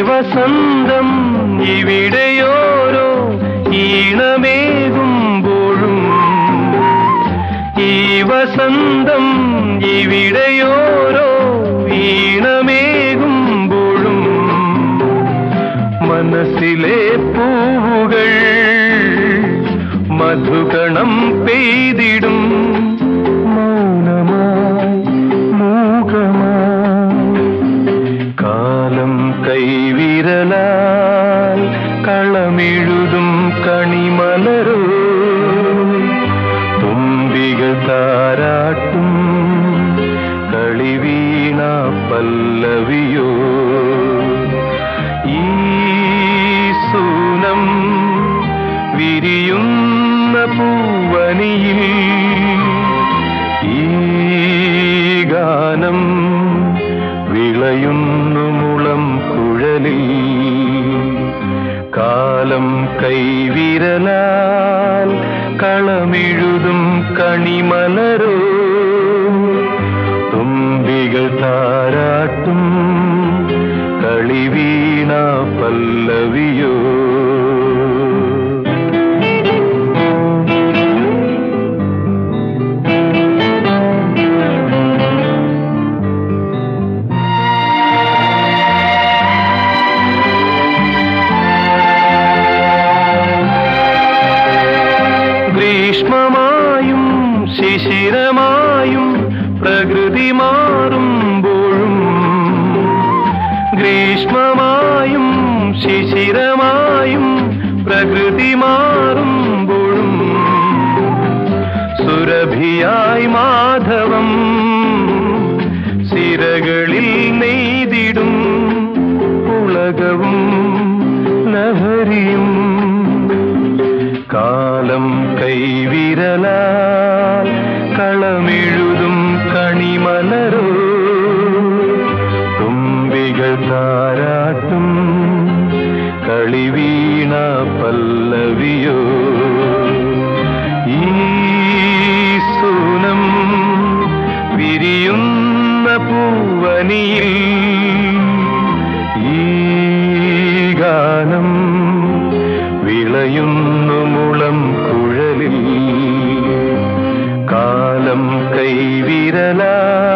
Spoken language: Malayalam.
വസന്തം ഇവിടെയോരോ ഈണമേകുമ്പോഴും ഈ വസന്തം ഇവിടെയോരോ ഈണമേകുമ്പോഴും മനസ്സിലെ പൂവുകൾ മധുകണം പെയ്തിടും മൗനമായി മൂകമായി കാലം കൈവിരലാൽ കളമെഴുതും കണിമലരോ തുമ്പികൾ താരാട്ടും കളിവീണ പല്ലവിയോ ഈ സൂനം വിരിയുന്ന പൂവനിയിൽ ഈ ഗാനം വിളയുന്നു മുളം കുഴലിൽ കാലം കൈവിരലാൽ കളമെഴുതും കണിമലരോ തുമ്പികൾ താരാട്ടും കളിവീണ പല്ലവിയോ ഗ്രീഷ്മമായും ശിശിരമായും പ്രകൃതി മാറുമ്പോഴും ഗ്രീഷ്മമായും ശിശിരമായും പ്രകൃതി മാറുമ്പോഴും സുരഭിയായി മാധവം സിരകളിൽ നെയ്തിടും ഉലകവും ലഹരിയും കാലം കൈവിരലാൽ കളമെഴുതും കണിമലരോ തുമ്പികൾ താരാട്ടും കളിവീണ പല്ലവിയോ ഈ സൂനം വിരിയുന്ന പൂവനിയിൽ ഈ ഗാനം വിളയുന്നു മുളം കുഴലിൽ കാലം കൈവിരലാ